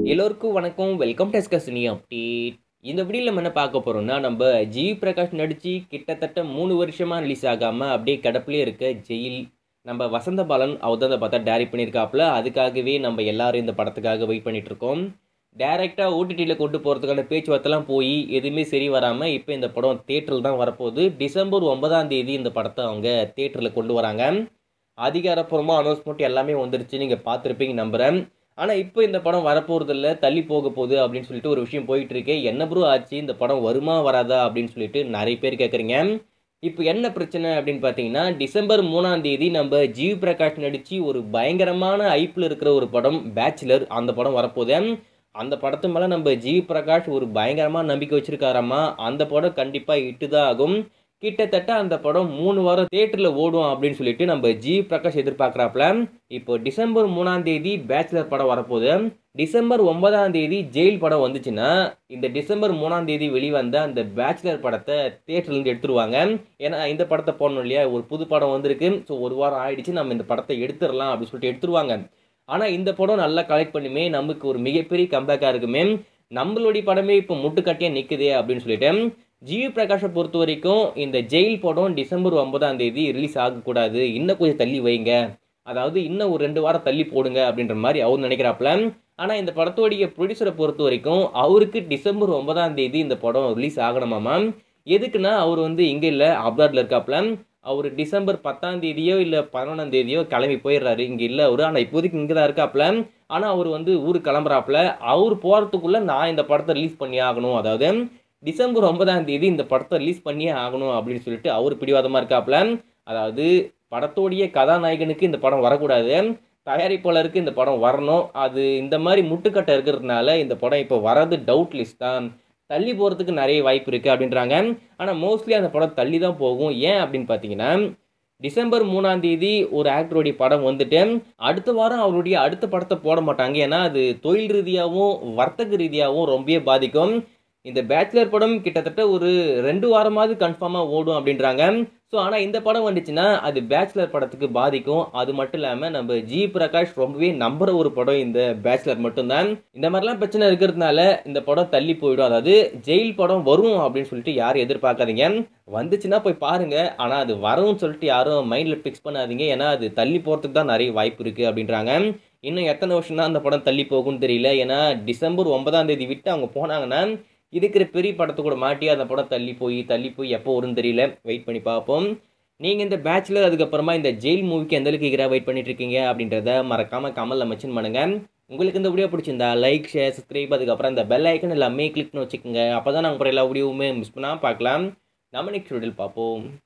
எல்லோருக்கும் வணக்கம் welcome to எஸ்கஸ்னி update இந்த வீடியோவில் நம்ம என்ன பார்க்க போகிறோம்னா நம்ம ஜி பிரகாஷ் நடித்து கிட்டத்தட்ட மூணு வருஷமாக ரிலீஸ் ஆகாமல் அப்படியே கிடப்பிலே இருக்க ஜெயில் நம்ம வசந்த பாலன் அவர் தான் அதை பார்த்தா டேரி பண்ணியிருக்காப்புல அதுக்காகவே நம்ம எல்லாரும் இந்த படத்துக்காக வெயிட் பண்ணிட்டு இருக்கோம் டேரெக்டாக ஓடிடியில் கொண்டு போகிறதுக்கான பேச்சுவார்த்தைலாம் போய் எதுவுமே சரி வராமல் இப்போ இந்த படம் தேட்டரில் தான் வரப்போகுது டிசம்பர் ஒன்பதாம் தேதி இந்த படத்தை அவங்க தேட்டரில் கொண்டு வராங்க அதிகாரப்பூர்வமாக அனௌன்ஸ்மெண்ட் எல்லாமே வந்துருச்சு நீங்கள் பார்த்துருப்பீங்க நம்புகிறேன் ஆனால் இப்போ இந்த படம் வரப்போகிறதில்ல தள்ளி போக போகுது அப்படின்னு சொல்லிட்டு ஒரு விஷயம் போயிட்டு இருக்கு என்ன ப்ரோ ஆச்சு இந்த படம் வருமா வராதா அப்படின்னு சொல்லிட்டு நிறைய பேர் கேட்குறீங்க இப்போ என்ன பிரச்சனை அப்படின்னு பார்த்தீங்கன்னா டிசம்பர் மூணாம் தேதி நம்ம ஜீவ் பிரகாஷ் நடித்து ஒரு பயங்கரமான ஐப்பில் இருக்கிற ஒரு படம் பேச்சுலர் அந்த படம் வரப்போகுது அந்த படத்து மேலே நம்ம ஜீவ் பிரகாஷ் ஒரு பயங்கரமாக நம்பிக்கை வச்சிருக்காராமா அந்த படம் கண்டிப்பாக இட்டு தான் ஆகும் கிட்டத்தட்ட அந்த படம் மூணு வாரம் தேட்டரில் ஓடும் அப்படின்னு சொல்லிட்டு நம்ம ஜி பிரகாஷ் எதிர்பார்க்குறாப்புல இப்போ டிசம்பர் மூணாம் தேதி பேச்சுலர் படம் வரப்போகுது டிசம்பர் ஒன்பதாம் தேதி ஜெயில் படம் வந்துச்சுன்னா இந்த டிசம்பர் மூணாம் தேதி வெளிவந்த அந்த பேச்சுலர் படத்தை தேட்டர்லேருந்து எடுத்துருவாங்க ஏன்னா இந்த படத்தை போடணும் இல்லையா ஒரு புது படம் வந்திருக்கு ஸோ ஒரு வாரம் ஆயிடுச்சு நம்ம இந்த படத்தை எடுத்துடலாம் அப்படின்னு சொல்லிட்டு எடுத்துருவாங்க ஆனால் இந்த படம் நல்லா கலெக்ட் பண்ணுமே நமக்கு ஒரு மிகப்பெரிய கம்பேக்காக இருக்குமே நம்மளுடைய படமே இப்போ முட்டுக்கட்டியாக நிற்குதே அப்படின்னு சொல்லிட்டு ஜிவி பிரகாஷை பொறுத்த வரைக்கும் இந்த ஜெயில் படம் டிசம்பர் ஒன்பதாம் தேதி ரிலீஸ் ஆகக்கூடாது இன்னும் கொஞ்சம் தள்ளி வைங்க அதாவது இன்னும் ஒரு ரெண்டு வாரம் தள்ளி போடுங்க அப்படின்ற மாதிரி அவர் நினைக்கிறாப்புல ஆனால் இந்த படத்தோடைய ப்ரொடியூசரை பொறுத்த வரைக்கும் அவருக்கு டிசம்பர் ஒன்பதாம் தேதி இந்த படம் ரிலீஸ் ஆகணுமாமா எதுக்குன்னா அவர் வந்து இங்கே இல்லை அப்ராடில் இருக்காப்புல அவர் டிசம்பர் பத்தாம் தேதியோ இல்லை பதினொன்றாம் தேதியோ கிளம்பி போயிடுறாரு இங்கே இல்லை அவர் ஆனால் இப்போதைக்கு இங்கே தான் இருக்காப்புல ஆனால் அவர் வந்து ஊருக்கு கிளம்புறாப்புல அவர் போகிறதுக்குள்ளே நான் இந்த படத்தை ரிலீஸ் பண்ணி ஆகணும் அதாவது டிசம்பர் ஒன்பதாம் தேதி இந்த படத்தை ரிலீஸ் பண்ணியே ஆகணும் அப்படின்னு சொல்லிட்டு அவர் பிடிவாதமாக இருக்காப்புல அதாவது படத்தோடைய கதாநாயகனுக்கு இந்த படம் வரக்கூடாது தயாரிப்பாளருக்கு இந்த படம் வரணும் அது இந்த மாதிரி முட்டுக்கட்டை இருக்கிறதுனால இந்த படம் இப்போ வரது டவுட் லிஸ்ட் தான் தள்ளி போகிறதுக்கு நிறைய வாய்ப்பு இருக்குது அப்படின்றாங்க ஆனால் மோஸ்ட்லி அந்த படம் தள்ளி தான் போகும் ஏன் அப்படின்னு பார்த்தீங்கன்னா டிசம்பர் மூணாம் தேதி ஒரு ஆக்டருடைய படம் வந்துட்டு அடுத்த வாரம் அவருடைய அடுத்த படத்தை போட மாட்டாங்க ஏன்னா அது தொழில் ரீதியாகவும் வர்த்தக ரீதியாகவும் ரொம்பவே பாதிக்கும் இந்த பேச்சுலர் படம் கிட்டத்தட்ட ஒரு ரெண்டு வாரமாவது கன்ஃபார்மாக ஓடும் அப்படின்றாங்க ஸோ ஆனால் இந்த படம் வந்துச்சுன்னா அது பேச்சுலர் படத்துக்கு பாதிக்கும் அது மட்டும் இல்லாமல் நம்ம ஜி பிரகாஷ் ரொம்பவே நம்புற ஒரு படம் இந்த பேச்சுலர் மட்டும்தான் இந்த மாதிரிலாம் பிரச்சனை இருக்கிறதுனால இந்த படம் தள்ளி போயிடும் அதாவது ஜெயில் படம் வரும் அப்படின்னு சொல்லிட்டு யாரும் எதிர்பார்க்காதீங்க வந்துச்சுன்னா போய் பாருங்க ஆனால் அது வரும்னு சொல்லிட்டு யாரும் மைண்டில் ஃபிக்ஸ் பண்ணாதீங்க ஏன்னா அது தள்ளி போகிறதுக்கு தான் நிறைய வாய்ப்பு இருக்குது அப்படின்றாங்க இன்னும் எத்தனை வருஷம் தான் அந்த படம் தள்ளி போகும்னு தெரியல ஏன்னா டிசம்பர் ஒன்பதாம் தேதி விட்டு அவங்க போனாங்கன்னா இருக்கிற பெரிய படத்தை கூட மாட்டி அந்த படம் தள்ளி போய் தள்ளி போய் எப்போ வரும்னு தெரியல வெயிட் பண்ணி பார்ப்போம் நீங்கள் இந்த பேச்சுலர் அதுக்கப்புறமா இந்த ஜெயில் மூவிக்கு எந்த அளவுக்கு ஈகராக வெயிட் பண்ணிட்டு இருக்கீங்க அப்படின்றத மறக்காமல் கமலில் மென்ஷன் பண்ணுங்க உங்களுக்கு இந்த வீடியோ பிடிச்சிருந்தா லைக் ஷேர் சப்ஸ்கிரைப் அதுக்கப்புறம் இந்த பெல் ஐக்கன் எல்லாமே கிளிக் பண்ணி வச்சுக்கோங்க அப்போ தான் நாங்கள் எல்லா வீடியோவுமே மிஸ் பண்ணால் பார்க்கலாம் நம்ம நெக்ஸ்ட் வீடியோவில் பார்ப்போம்